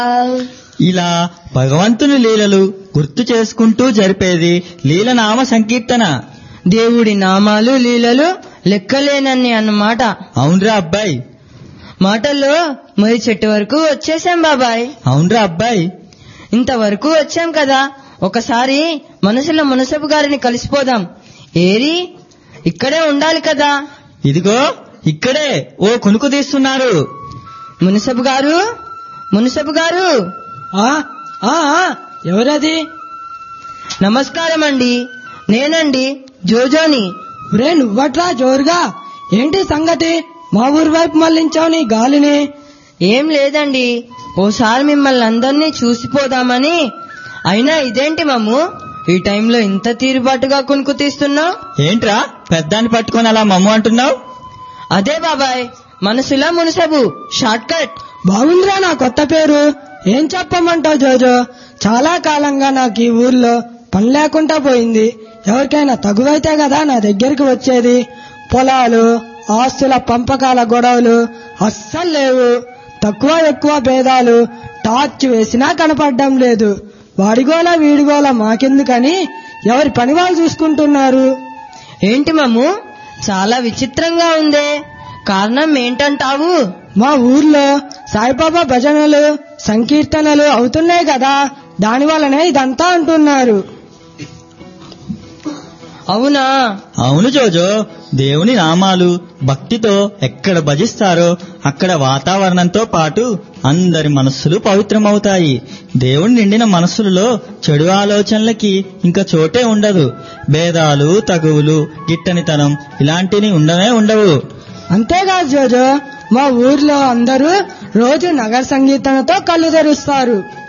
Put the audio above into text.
ఇలా భగవంతుని లీలలు గుర్తు చేసుకుంటూ జరిపేది లీలనామ సంకీర్తన దేవుడి నామాలు లీలలు లెక్కలేనన్ని అన్నమాట అవునరా అబ్బాయి మాటల్లో మరి చెట్టు వరకు వచ్చేసాం బాబాయ్ అవునరా అబ్బాయి ఇంతవరకు వచ్చాం కదా ఒకసారి మనసులో మునసబు గారిని కలిసిపోదాం ఏరి ఇక్కడే ఉండాలి కదా ఇదిగో ఇక్కడే ఓ కునుకు తీస్తున్నారు మునసబు గారు మునసబు గారు ఆ ఆ ఆ, ఎవరది నమస్కారం అండి నేనండి జోజోని రే నువ్వట్రా జోరుగా ఏంటి సంగతి మా ఊరి వైపు మళ్ళించావు నీ గాలిని ఏం లేదండి ఓసారి మిమ్మల్ని అందరినీ చూసిపోదామని అయినా ఇదేంటి మమ్ము ఈ టైంలో ఇంత తీరుబాటుగా కునుకు తీస్తున్నావు ఏంట్రా పెద్దాన్ని పట్టుకొని అలా మమ్మ అంటున్నావు అదే బాబాయ్ మనసులా మునసబు షార్ట్ కట్ బాగుందిరా నా కొత్త పేరు ఏం చెప్పమంటావు జోజో చాలా కాలంగా నాకు ఈ ఊర్లో పని లేకుండా పోయింది ఎవరికైనా తగువైతే కదా నా దగ్గరికి వచ్చేది పొలాలు ఆస్తుల పంపకాల గొడవలు అస్సలు లేవు తక్కువ ఎక్కువ భేదాలు టార్చ్ వేసినా కనపడడం లేదు వాడిగోల వీడిగోల మాకెందుకని ఎవరి పని వాళ్ళు చూసుకుంటున్నారు ఏంటి మమ్ము చాలా విచిత్రంగా ఉందే కారణం ఏంటంటావు మా ఊర్లో సాయిబాబా భజనలు సంకీర్తనలు అవుతున్నాయి కదా దాని వల్లనే ఇదంతా అంటున్నారు అవునా అవును జోజో దేవుని నామాలు భక్తితో ఎక్కడ భజిస్తారో అక్కడ వాతావరణంతో పాటు అందరి మనస్సులు పవిత్రమవుతాయి దేవుని నిండిన మనస్సులలో చెడు ఆలోచనలకి ఇంకా చోటే ఉండదు భేదాలు తగువులు గిట్టనితనం ఇలాంటివి ఉండనే ఉండవు అంతేకాదు జోజో మా ఊర్లో అందరూ రోజు నగర సంగీతంతో కళ్ళు తెరుస్తారు